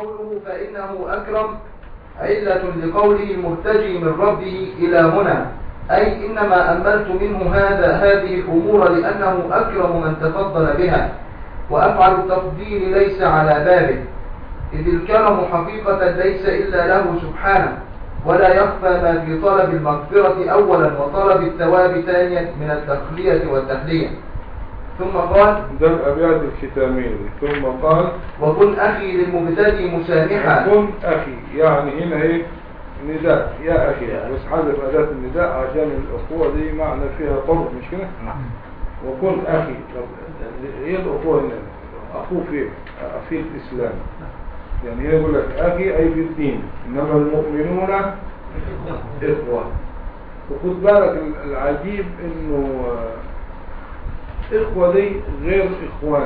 قوله فإنه أكرم علة لقوله المرتجي من ربه إلى هنا أي إنما أملت منه هذا هذه الأمور لأنه أكرم من تفضل بها وأفعل التفضيل ليس على بابه إذ الكرم حقيقة ليس إلا له سبحانه ولا يخفى ما في طلب المغفرة أولا وطلب الثواب ثانيا من التخلية والتحلية ثم قال ده الأبيات الختامية دي. ثم قال وكن أخي للمبتدي مسامحا كن أخي يعني هنا إيه نداء يا أخي بس حذف أداة النداء عشان الأخوة دي معنى فيها قرب مش كده نعم وكن أخي طب إيه الأخوة هنا أخوه فين في الإسلام يعني هنا يقول لك أخي أي في الدين إنما المؤمنون إخوة وخد بالك العجيب إنه آه، إخوة دي غير إخوان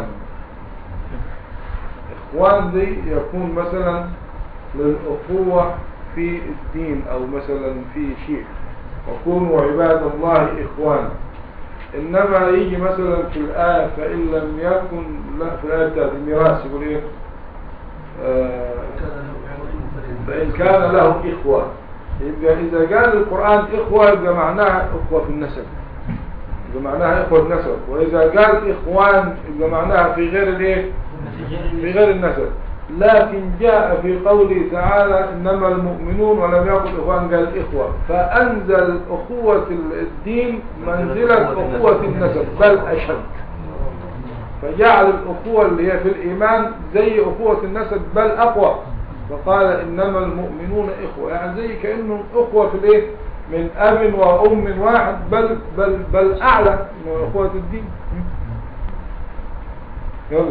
إخوان دي يكون مثلا للأخوة في الدين أو مثلا في شيء وكونوا عباد الله إخوان إنما يجي مثلا في الآية فإن لم يكن لا في الآية بتاعت الميراث يقول إيه آه، فإن كان له إخوة يبقى إذا قال القرآن إخوة يبقى معناها إخوة في النسب يبقى معناها إخوة النسب وإذا قال إخوان يبقى معناها في غير الإيه في غير النسب لكن جاء في قوله تعالى إنما المؤمنون ولم يقل إخوان قال إخوة فأنزل أخوة الدين منزلة أخوة النسب بل أشد فجعل الأخوة اللي هي في الإيمان زي أخوة النسب بل أقوى فقال إنما المؤمنون إخوة يعني زي كأنهم أخوة في الإيه من أب وأم واحد بل بل بل أعلى من أخوة الدين يلا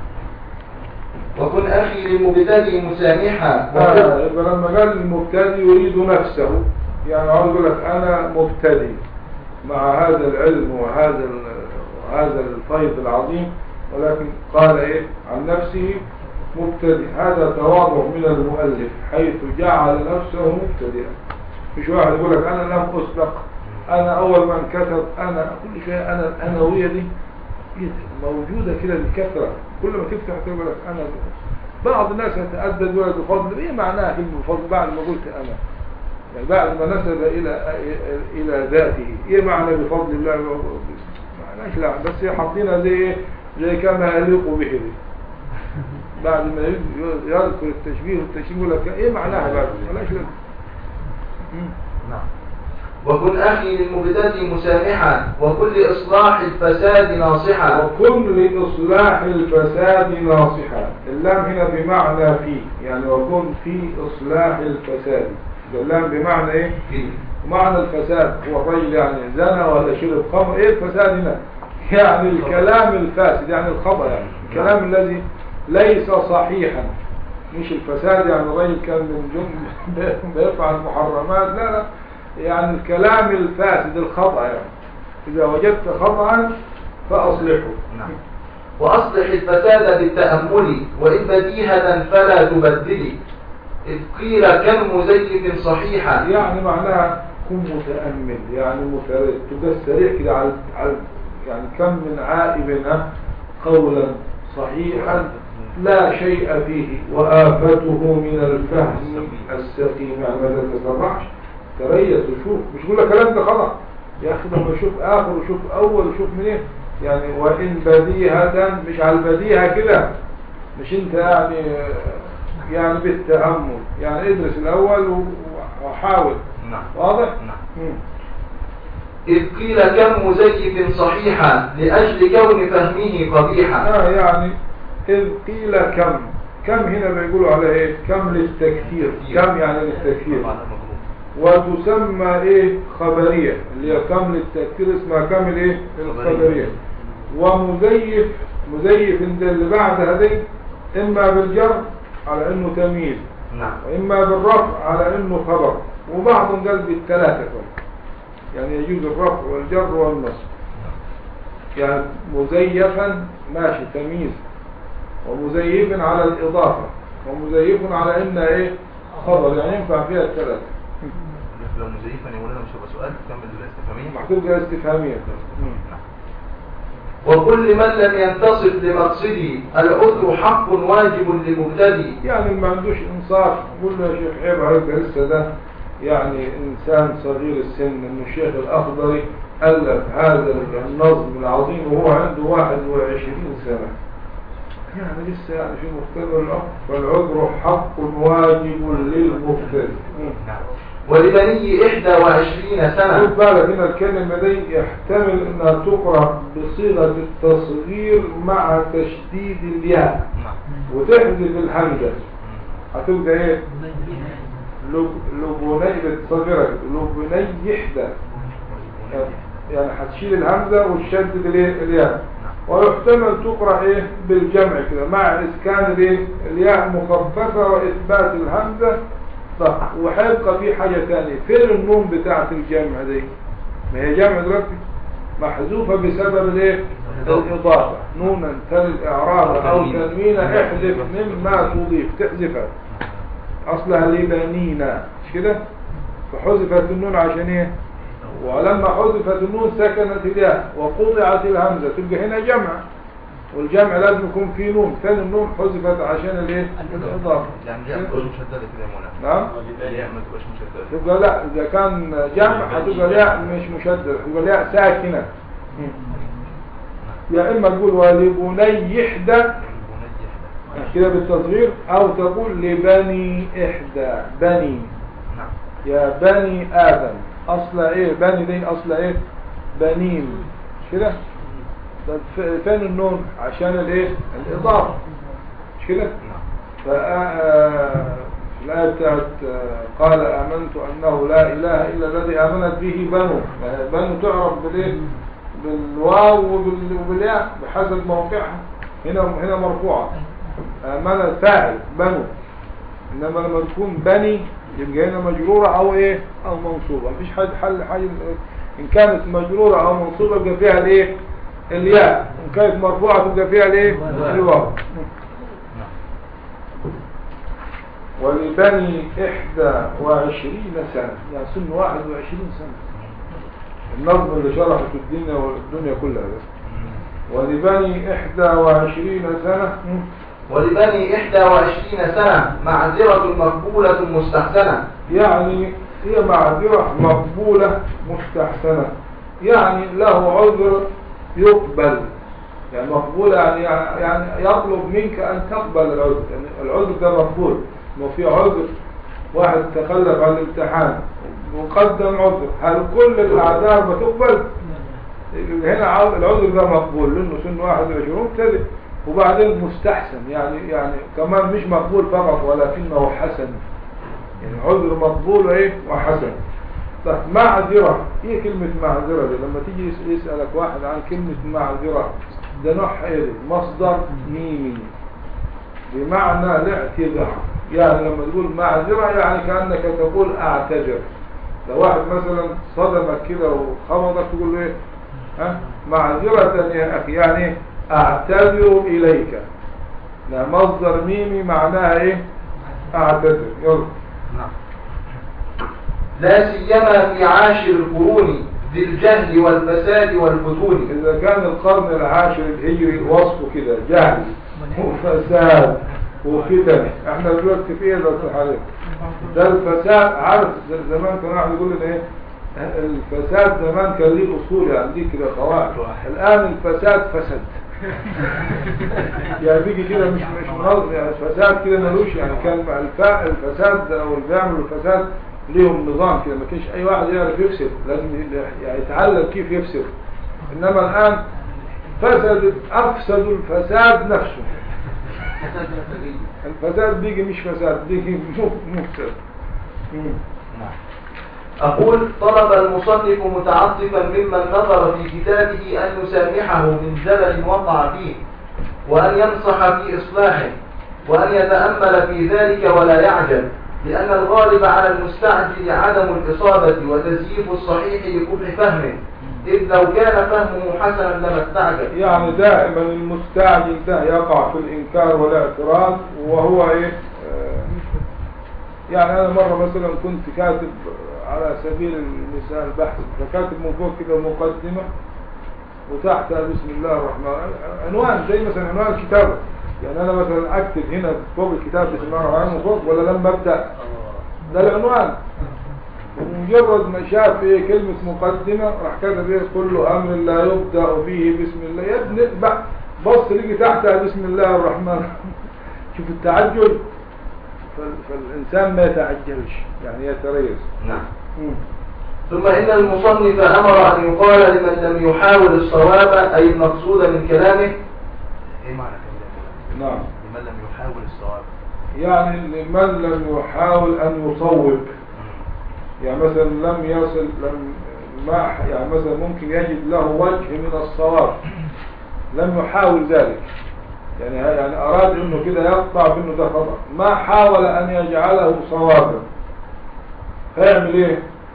وكن أخي للمبتدي مسامحا آه، يبقى لما قال المبتدي يريد نفسه يعني عاوز يقول لك انا مبتدي مع هذا العلم وهذا ال- وهذا الفيض العظيم ولكن قال ايه عن نفسه مبتدي هذا تواضع من المؤلف حيث جعل نفسه مبتدئا مش واحد يقول لك انا لم اسبق انا اول من كتب انا كل شيء انا الانويه دي موجوده كده بكثره كل ما تفتح تقول لك انا بعض الناس يتأدب ولد بفضل ايه معناها كلمة بفضل بعد ما قلت انا يعني بعد ما نسب الى الى ذاته ايه معنى بفضل الله معناش لا بس هي حاطينها زي ايه زي كما يليق به دي. بعد ما يذ- يذكر التشبيه والتشبيه يقول لك ايه معناها بعد ملاش لازمه مم. نعم وكن أخي للمبتدي مسامحا وكل إصلاح الفساد ناصحا وكن لإصلاح الفساد ناصحا اللام هنا بمعنى في يعني وكن في إصلاح الفساد ده اللام بمعنى إيه؟ معنى الفساد هو الرجل يعني زنى ولا شرب خمر إيه الفساد هنا؟ يعني الكلام الفاسد يعني الخطأ يعني الكلام الذي ليس صحيحا مش الفساد يعني الرجل كان من جمل بيفعل محرمات لا لا يعني الكلام الفاسد الخطأ يعني إذا وجدت خطأ فأصلحه نعم وأصلح الفساد بالتأمل وإن بديهة فلا تبدلي إذ قيل كم مزيف صحيحا يعني معناها كن متأمل يعني متردد تبقى سريع كده على على يعني كم من عائب ها؟ قولا صحيحا لا شيء فيه وآفته من الفهم السقيم يعني ما تتسرعش تريث وشوف مش يقول لك كلام ده خطأ يا أخي لما شوف آخر وشوف أول وشوف منين يعني وإن بديهة مش على البديهة كده مش انت يعني يعني بالتأمل يعني ادرس الأول و- وحاول نعم واضح؟ نعم مم. إذ قيل كم مزيف صحيحا لأجل كون فهمه قبيحا آه يعني إذ قيل كم كم هنا بيقولوا على ايه كم للتكثير كم يعني للتكثير طبعا مضروب وتسمى ايه خبرية اللي هي كم للتكثير اسمها كم الايه الخبرية ومزيف مزيف ده اللي بعدها دي اما بالجر على انه تمييز نعم وإما بالرفع على إنه خبر وبعضهم قال بالثلاثة كمان يعني يجوز الرفع والجر والنصب يعني مزيفا ماشي تمييز ومزيف على الإضافة ومزيف على إنها إيه خبر يعني ينفع فيها الثلاثة لو مزيفا يقول لنا مش هيبقى سؤال كمل الاستفهامية محطوط جاء استفهامية نعم وكل من لم ينتصف لمقصدي العذر حق واجب لمبتدي يعني اللي ما عندوش انصاف قول له يا شيخ عيب عليك ده لسه ده يعني انسان صغير السن انه الشيخ الاخضري الف هذا النظم العظيم وهو عنده 21 سنه يعني لسه يعني في مختبر العمر فالعذر حق واجب للمختبر ولبني إحدى وعشرين خد سنة بالك هنا الكلمة دي يحتمل انها تقرأ بصيغة التصغير مع تشديد الياء وتحذف الهمزة هتبقى ايه لب- لبني بتصغرك لبني يحدى يعني هتشيل الهمزة وتشدد الايه الياء ويحتمل تقرأ ايه بالجمع كده مع اسكان الايه الياء مخففة واثبات الهمزة طب وهيبقى في حاجة تانية فين النون بتاعت الجمع دي ما هي جمع دلوقتي محذوفة بسبب الايه الإضافة نونا تل الإعراب أو تنوينا احذف مما تضيف تحذفها أصلها لبنينا مش كده فحذفت النون عشان ايه ولما حذفت النون سكنت الياء وقطعت الهمزة تبقى هنا جمع والجمع لازم يكون فيه نون فين النون حذفت عشان الايه الإضافة يعني الياء ما تبقاش مشددة كده يا مولانا نعم الياء ما تبقاش مشددة تبقى لا إذا كان جمع هتبقى الياء مش مشدد تبقى الياء ساكنة يا إما تقول ولبني إحدى كده بالتصغير أو تقول لبني إحدى بني نعم يا بني آدم أصل إيه بني دي أصل إيه بنين مش كده طب ف- فين النون عشان الإيه الإضافة مش كده نعم فالآية بتاعت آه، قال آمنت أنه لا إله إلا الذي آمنت به بنو يعني بنو تعرف بالإيه بالواو وبال- وبالياء بحسب موقعها هنا هنا مرفوعة آمنت فاعل بنو إنما لما تكون بني يبقى هنا مجرورة أو إيه أو منصوبة مفيش حد حل حاجة إن كانت مجرورة أو منصوبة يبقى فيها الإيه الياء إن كانت مرفوعة تبقى فيها الإيه الواو ولبني إحدى وعشرين سنة يعني سن واحد وعشرين سنة النظم اللي شرحت الدنيا والدنيا كلها ده ولبني إحدى وعشرين سنة ولبني إحدى وعشرين سنة معذرة مقبولة مستحسنة يعني هي معذرة مقبولة مستحسنة يعني له عذر يقبل يعني مقبول يعني يعني يطلب منك أن تقبل العذر يعني العذر ده مقبول ما في عذر واحد تخلف عن الامتحان وقدم عذر هل كل الأعذار بتقبل هنا عو- العذر ده مقبول لأنه سن 21 ابتدئ وبعدين مستحسن يعني يعني كمان مش مقبول فقط ولكنه حسن يعني عذر مقبول ايه وحسن طيب معذرة ايه كلمة معذرة دي لما تيجي يس- يسألك واحد عن كلمة معذرة ده نوعها ايه دي؟ مصدر ميمي بمعنى الاعتذار يعني لما تقول معذرة يعني كأنك تقول اعتذر لو واحد مثلا صدمك كده وخمضك تقول له ايه ها معذرة يا اخي يعني إيه؟ اعتذر اليك ده مصدر ميمي معناها ايه اعتذر يلا نعم لا سيما في عاشر القرون ذي الجهل والفساد والفتون إذا كان القرن العاشر الهجري وصفه كده جهل وفساد وفتن احنا دلوقتي في ايه ده الحالي ده الفساد عارف ز- زمان كان واحد يقول لنا ايه الفساد زمان كان ليه اصول يعني دي كده قواعد الان الفساد فسد يعني بيجي كده مش مش منظم يعني الفساد كده ملوش يعني كان الف- الفساد او اللي بيعملوا الفساد ليهم نظام كده ما كانش اي واحد يعرف يفسد لازم ي- يعني يتعلم كيف يفسد انما الان فسد افسدوا الفساد نفسه الفساد بيجي مش فساد بيجي م- مفسد مم. نعم أقول طلب المصنف متعطفا ممن نظر في كتابه أن يسامحه من زلل وقع فيه وأن ينصح في إصلاحه وأن يتأمل في ذلك ولا يعجل لأن الغالب على المستعجل عدم الإصابة وتزييف الصحيح لكل فهمه إذ لو كان فهمه حسنا لما استعجل يعني دائما المستعجل ده يقع في الإنكار والاعتراض وهو إيه آه، يعني أنا مرة مثلا كنت كاتب على سبيل المثال بحث فكاتب من فوق كده مقدمة وتحتها بسم الله الرحمن عنوان زي مثلا عنوان الكتابة يعني أنا مثلا أكتب هنا فوق الكتاب بسم الله الرحمن الرحيم وفوق ولا لما أبدأ ده العنوان مجرد ما شاف ايه كلمة مقدمة راح كتب ايه كل امر لا يبدأ فيه بسم الله يا ابني بقى بص لقي تحتها بسم الله الرحمن الرحيم شوف التعجل فال- فالإنسان ما يتعجلش يعني يتريث نعم ثم إن المصنف أمر أن يقال لمن لم يحاول الصواب أي المقصود من كلامه ايه معنى كلمة نعم لمن لم يحاول الصواب يعني لمن لم يحاول أن يصوب يعني مثلا لم يصل لم ما يعني مثلا ممكن يجد له وجه من الصواب لم يحاول ذلك يعني يعني أراد إنه كده يقطع بإنه ده خطأ ما حاول أن يجعله صوابا فيعمل إيه؟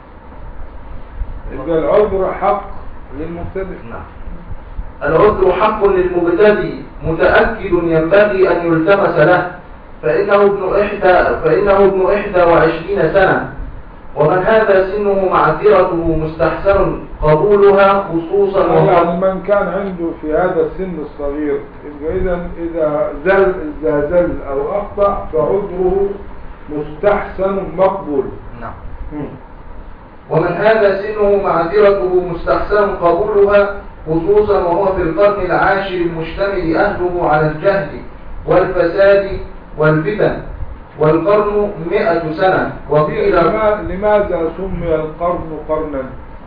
يبقى العذر حق للمبتدئ نعم العذر حق للمبتدئ متأكد ينبغي أن يلتمس له فإنه ابن إحدى فإنه ابن إحدى وعشرين سنة ومن هذا سنه معذرته مستحسن قبولها خصوصا يعني وهو من كان عنده في هذا السن الصغير يبقى إذا إذا زل إذا زل أو أخطأ فعذره مستحسن مقبول نعم ومن هذا سنه معذرته مستحسن قبولها خصوصا وهو في القرن العاشر المشتمل أهله على الجهل والفساد والفتن والقرن مئة سنة وقيل لما- لماذا سمي القرن قرنا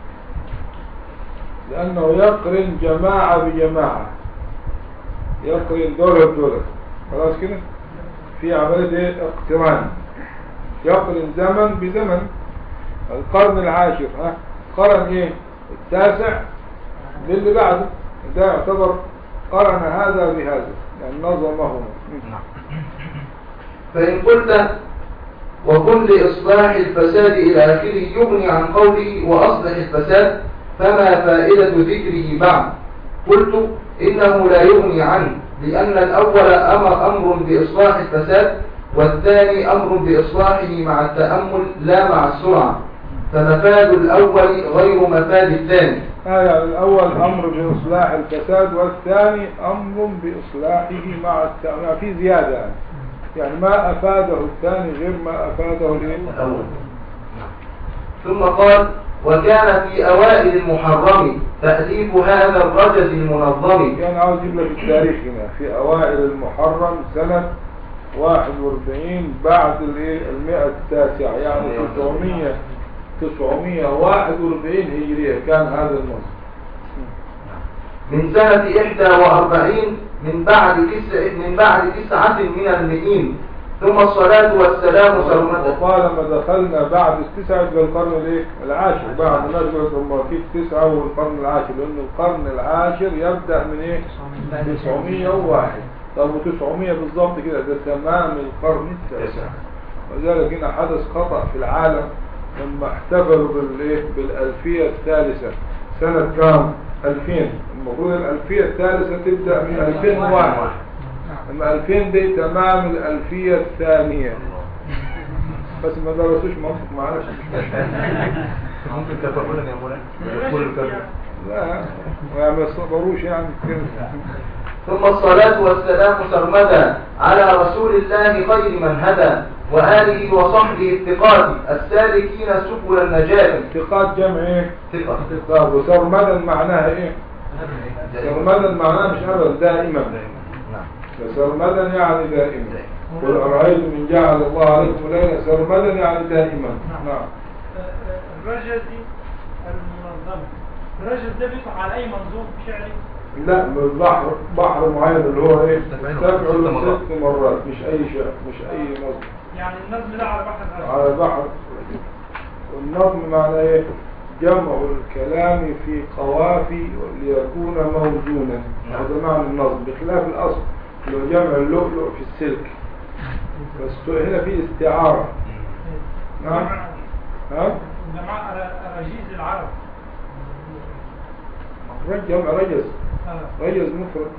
لأنه يقرن جماعة بجماعة يقرن دولة بدولة خلاص كده في عملية ايه اقتران يقرن زمن بزمن القرن العاشر ها قرن ايه التاسع باللي بعده ده يعتبر قرن هذا بهذا يعني نظمهما نعم فإن قلت وكن لإصلاح الفساد إلى آخره يغني عن قوله وأصلح الفساد فما فائدة ذكره بعد قلت إنه لا يغني عنه لأن الأول أمر أمر بإصلاح الفساد والثاني أمر بإصلاحه مع التأمل لا مع السرعة فمفاد الأول غير مفاد الثاني آه يعني الأول أمر بإصلاح الفساد والثاني أمر بإصلاحه مع التعميم في زيادة يعني. يعني ما أفاده الثاني غير ما أفاده الإيه؟ الأول ثم قال وكان في أوائل المحرم تأليف هذا الرجز المنظم يعني عاوز أجيب لك التاريخ هنا في أوائل المحرم سنة 41 بعد الإيه؟ المئة التاسعة يعني 900 941 هجرية كان هذا النص من سنة إحدى وأربعين من بعد تسع من بعد تسعة من المئين ثم الصلاة والسلام سرمدا وطالما دخلنا بعد التسعة يبقى القرن الايه؟ العاشر بعد ما يقول ثم في التسعة والقرن العاشر لأن القرن العاشر يبدأ من ايه؟ 901 طب و900 بالظبط كده ده تمام القرن التاسع وذلك هنا حدث خطأ في العالم لما احتفلوا بالايه؟ بالألفية الثالثة سنة كام؟ 2000 المفروض الألفية الثالثة تبدأ من 2001 اما 2000 دي تمام الألفية الثانية بس ما درسوش منطق معلش ممكن تفرقنا يا مولانا كل الكلام لا ما ما صبروش يعني كده ثم الصلاة والسلام سرمدا على رسول الله خير من هدى وآله وصحبه الثقات السالكين سبل النجاة اتقاد جمع ايه ثقة طب وسرمدا معناها ايه سرمدا معناها مش ابدا دائما نعم سرمدا يعني دائما قل أرأيتم من جعل الله عليكم ليلا سرمدا يعني دائما نعم الرجزي المنظمة الرجز ده بيقع على أي منظوم شعري لا من بحر بحر معين اللي هو ايه تفعيله سبع ست مرات. ست مرات مش اي شيء مش اي نظم يعني النظم ده على بحر الرجز على بحر والنظم معنى ايه جمع الكلام في قوافي ليكون موزونا هذا معنى النظم بخلاف الاصل اللي هو جمع اللؤلؤ في السلك بس هنا في استعارة نعم ها جماعة أراجيز العرب رج- جمع رجز آه. رجز مفرد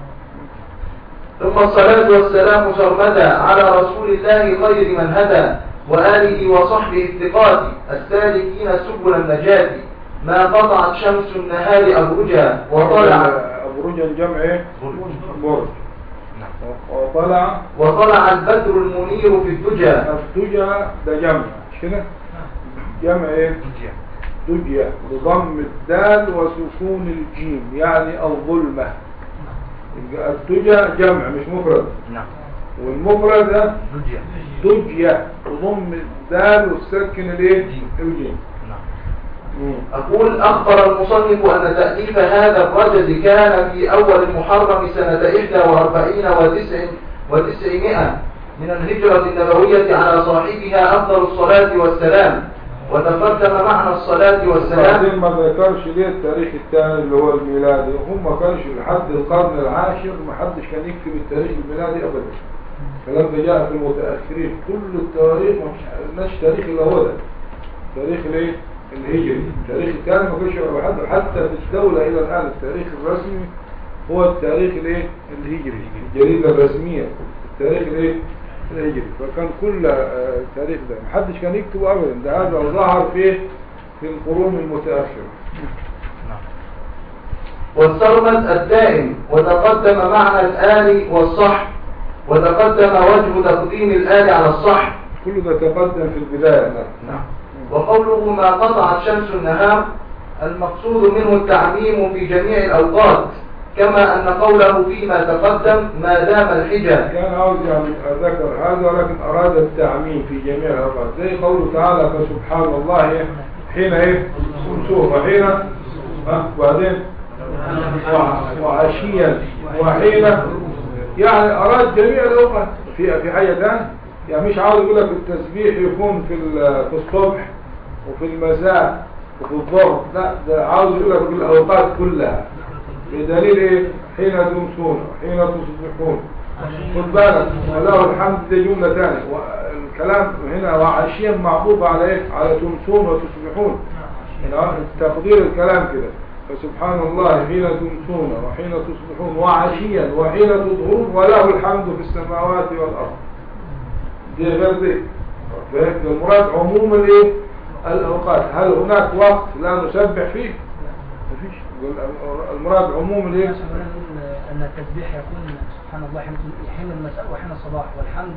ثم الصلاة والسلام سرمدا على رسول الله خير من هدى وآله وصحبه الثقات السالكين سبل النجاة ما قطعت شمس النهار أبرجا وطلع أبو رجل جمع إيه؟ برج. برج نعم وطلع وطلع البدر المنير في الدجى الدجى ده جمع مش كده؟ جمع إيه؟ دجيا دجية بضم الدال وسكون الجيم يعني الظلمة يبقى الدجى جمع مش مفرد نعم والمفرد ده دجيا دجية بضم الدال وسكن الايه؟ جيم. الجيم نعم مم. أقول أخبر المصنف أن تأليف هذا الرجز كان في أول المحرم سنة 41 وتسع وتسعمائة من الهجرة النبوية على صاحبها أفضل الصلاة والسلام وتقدم معنى الصلاة والسلام بعدين ما ذكرش ليه التاريخ الثاني اللي هو الميلادي هم ما كانش لحد القرن العاشر ما حدش كان يكتب التاريخ الميلادي ابدا الكلام ده جاء في المتاخرين كل التواريخ ما فيش لناش تاريخ الا هو ده تاريخ الايه الهجري التاريخ الثاني ما كانش يعرف حد حتى في الدوله الى الان التاريخ الرسمي هو التاريخ الايه الهجري الجريده الرسميه التاريخ الايه الهجري فكان كل آه، التاريخ ده محدش كان يكتبه ابدا ده هذا ظهر في في القرون المتاخره نعم والسرمد الدائم وتقدم معنى الآل والصح وتقدم وجه تقديم الآل على الصح كل ده تقدم في البدايه نعم نعم. وقوله ما قطعت شمس النهار المقصود منه التعميم في جميع الأوقات كما أن قوله فيما تقدم ما دام الحجة كان عاوز يعني ذكر هذا ولكن أراد التعميم في جميع الأوقات زي قوله تعالى فسبحان الله إيه؟ حين إيه تمسوه وحين أه؟ وبعدين وع- وعشيا وحين يعني أراد جميع الأوقات في في حاجة ثانية يعني مش عاوز يقول لك التسبيح يكون في ال- في الصبح وفي المساء وفي الظهر لا ده عاوز يقول لك في الأوقات كلها بدليل ايه حين تمسون حين تصبحون خد بالك وله الحمد دي جملة ثانية والكلام هنا وعشيا معطوف على ايه على تمسون وتصبحون يعني تقدير الكلام كده فسبحان الله حين تمسون وحين تصبحون وعشيا وحين تظهرون وله الحمد في السماوات والأرض دي غير دي فهمت المراد عموم الايه الأوقات هل هناك وقت لا نسبح فيه مفيش المراد عموم الايه الناس هنا نقول أن التسبيح يكون سبحان الله حين- حين المساء وحين الصباح والحمد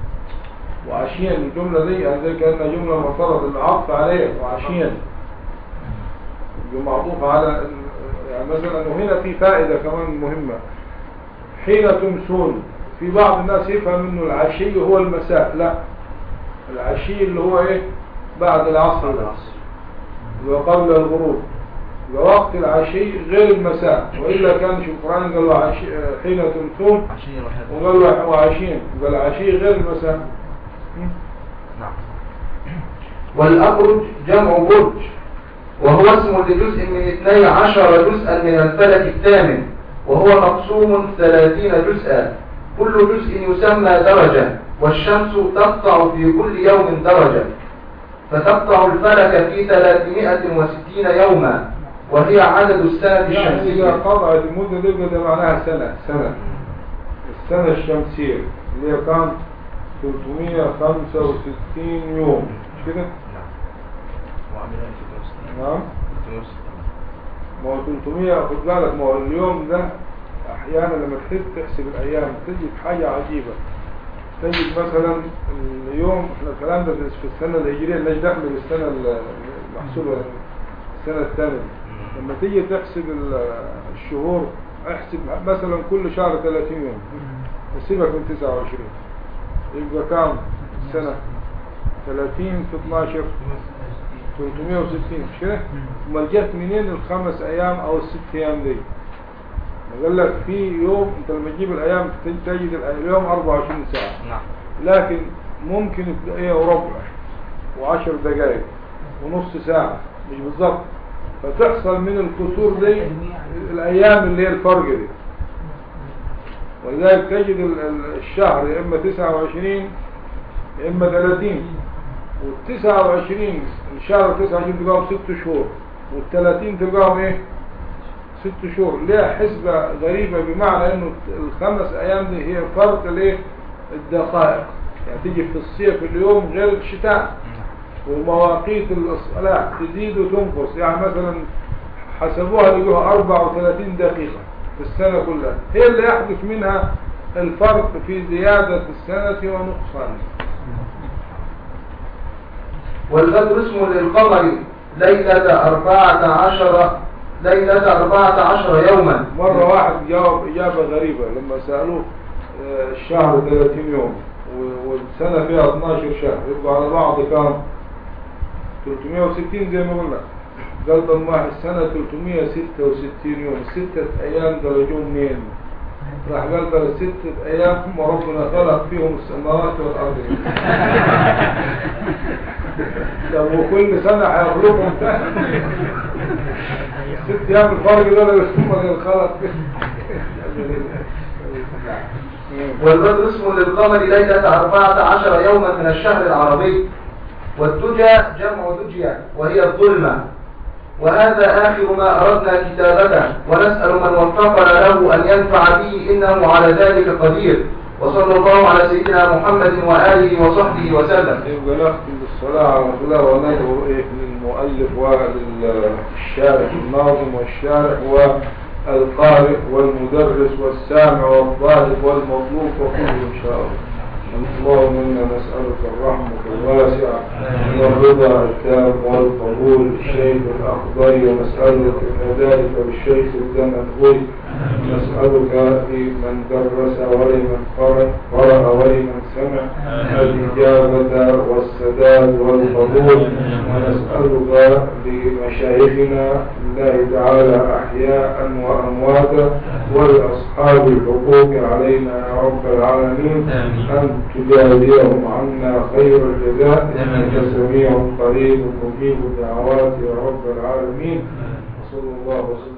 وعشيا الجملة دي يعني زي كأنها جملة مرتبطة بالعطف عليها وعشيا معطوفة على يعني مثلا وهنا في فائدة كمان مهمة حين تمسون في بعض الناس يفهم انه العشي هو المساء لا العشي اللي هو ايه بعد العصر بس وقبل الغروب ووقت العشي غير المساء وإلا كان في القرآن قال له عشي حين تمسون عشية وحين وقال له وعشين قال عشي غير المساء م? نعم والأبرج جمع برج وهو اسم لجزء من اثني عشر جزءا من الفلك الثامن وهو مقسوم ثلاثين جزءا كل جزء يسمى درجة والشمس تقطع في كل يوم درجة فتقطع الفلك في ثلاثمائة وستين يوما وهي عدد السنة يعني إذا الشمسية قطعت المدة دي يبقى ده معناها سنة سنة السنة الشمسية اللي هي كام 365 يوم مش كده؟ نعم وعملها 360 نعم 360 ما هو 300 خد بالك ما هو اليوم ده احيانا لما تحب تحسب الايام تجد حاجة عجيبة تجد مثلا اليوم احنا الكلام ده في السنة الهجرية مش داخل بالسنة المحسوبة السنة الثانية لما تيجي تحسب ال- الشهور احسب مثلا كل شهر 30 يوم وسيبك من 29 يبقى كام سنة 30 في 12 360 مش كده؟ امال جت منين الخمس ايام او الست ايام دي قال لك في يوم انت لما تجيب الايام تجد اليوم 24 ساعة نعم لكن ممكن تلاقيها وربع وعشر دقائق ونص ساعة مش بالظبط فتحصل من الكسور دي الايام اللي هي الفرق دي ولذلك تجد ال- ال- الشهر يا اما 29 يا اما 30 وال 29 الشهر 29 تلقاهم 6 شهور وال 30 تلقاهم ايه ست شهور ليها حسبة غريبة بمعنى انه الخمس ايام دي هي فرق الايه الدقائق يعني تيجي في الصيف اليوم غير الشتاء ومواقيت الصلاة تزيد وتنقص يعني مثلا حسبوها لقوها 34 دقيقة في السنة كلها هي اللي يحدث منها الفرق في زيادة السنة ونقصانها والبدر اسم للقمر ليلة أربعة عشر ليلة أربعة عشر يوما مرة واحد جاوب إجابة غريبة لما سألوه آه، الشهر 30 يوم و- والسنة فيها 12 شهر يبقى على بعض كام 360 زي ما قلنا قال طب ما السنة 366 يوم ستة أيام درجوا منين راح قال ده ستة أيام هم ربنا خلق فيهم السماوات والأرض طب وكل سنة هيخلقهم تاني ست أيام الفرق ده لو هم اللي خلق والبدر اسم للقمر ليلة أربعة عشر يوما من الشهر العربي والدجى جمع دجية وهي الظلمة وهذا آخر ما أردنا كتابته ونسأل من وفقنا له أن ينفع به إنه على ذلك قدير وصلى الله على سيدنا محمد وآله وصحبه وسلم يبقى نختم بالصلاة على الله وندعو إيه للمؤلف وللشارح الناظم والشارح والقارئ والمدرس والسامع والطالب والمطلوب وكله إن شاء الله اللهم إنا نسألك الرحمة الواسعة والرضا التام والقبول الشيخ الأخضر ونسألك كذلك بالشيخ الدمنهوي نسألك لمن درس ولمن قرأ قرأ ولمن سمع الإجابة والسداد والقبول ونسألك لمشايخنا الله تعالى أحياء وأمواتا ولأصحاب الحقوق علينا يا رب العالمين أن تجازيهم عنا خير الجزاء إنك سميع قريب مجيب الدعوات يا رب العالمين وصلى الله وسلم